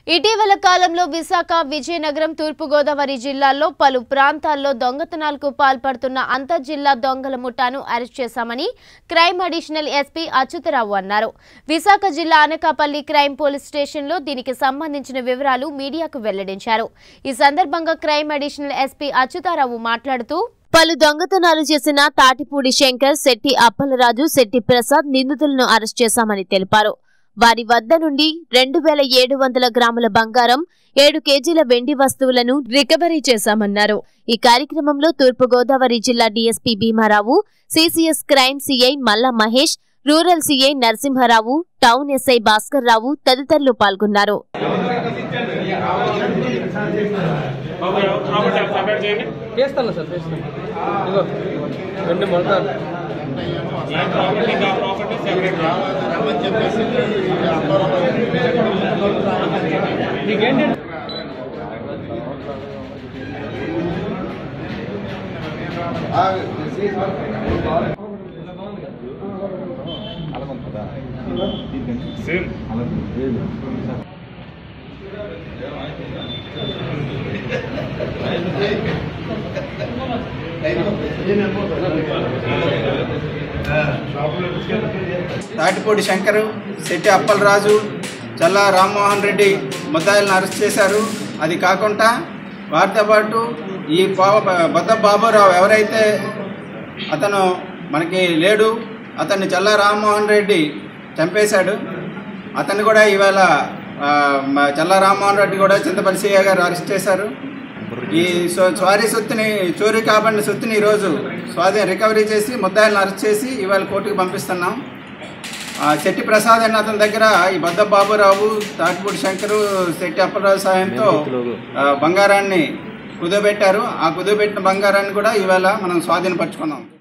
ఇటీవల కాలంలో విశాఖ విజయనగరం తూర్పుగోదావరి జిల్లాల్లో పలు ప్రాంతాల్లో దొంగతనాలకు పాల్పడుతున్న అంతర్జిల్లా దొంగల ముఠాను అరెస్ట్ చేశామని క్రైమ్ అడిషనల్ ఎస్పీ అచ్యుతరావు అన్నారు విశాఖ జిల్లా అనకాపల్లి క్రైమ్ పోలీస్ స్టేషన్లో దీనికి సంబంధించిన వివరాలు మీడియాకు వెల్లడించారు ఈ సందర్భంగా క్రైమ్ అడిషనల్ ఎస్పీ అచ్యుతారావు మాట్లాడుతూ పలు దొంగతనాలు చేసిన తాటిపూడి శంకర్ శెట్టి అప్పలరాజు శెట్టి ప్రసాద్ నిందితులను అరెస్ట్ చేశామని తెలిపారు వారి వద్ద నుండి రెండు వేల ఏడు వందల గ్రాముల బంగారం ఏడు కేజీల వెండి వస్తువులను రికవరీ చేశామన్నారు ఈ కార్యక్రమంలో తూర్పుగోదావరి జిల్లా DSP Bhimarao CCS crime CI Malla Mahesh rural CI Narasimharao town SI Bhaskar Rao తదితరులు పాల్గొన్నారు బాబు ప్రాపర్టీ సపరేట్ చేయండి చేస్తాను సార్ చేస్తాను ఇదిగో రెండు మొలతాలు ఈ ప్రాపర్టీ ఆ ప్రాపర్టీ సెపరేట్ నీకేంటి సేమ్ తాటిపూడి శంకరు శెట్టి అప్పలరాజు చల్లా రామ్మోహన్ రెడ్డి ముద్దాయిలను అరెస్ట్ చేశారు అది కాకుండా వారితో పాటు ఈ బాబా బొద్ద బాబురావు ఎవరైతే అతను మనకి లేడు అతన్ని చల్లా రామ్మోహన్ రెడ్డి చంపేశాడు అతన్ని కూడా ఇవాళ ఆ, మా చల్లా రామ్మోహన్ రెడ్డి కూడా చింతపల్లి సీఏ గారు అరెస్ట్ చేశారు ఈ సో- స్వారీ సొత్తుని చోరీ కాబడిన సొత్తుని ఈరోజు స్వాధీన రికవరీ చేసి ముద్దాయిలను అరెస్ట్ చేసి ఇవాళ కోర్టుకు పంపిస్తున్నాం ఆ, శెట్టి ప్రసాద్ అన్న అతని దగ్గర ఈ బద్ద బాబురావు తాటిపూడి శంకరు శెట్టి అప్పలరావు సాయంతో ఆ, బంగారాన్ని కుదోబెట్టారు ఆ కుదోబెట్టిన బంగారాన్ని కూడా ఇవాళ మనం స్వాధీనపరచుకున్నాం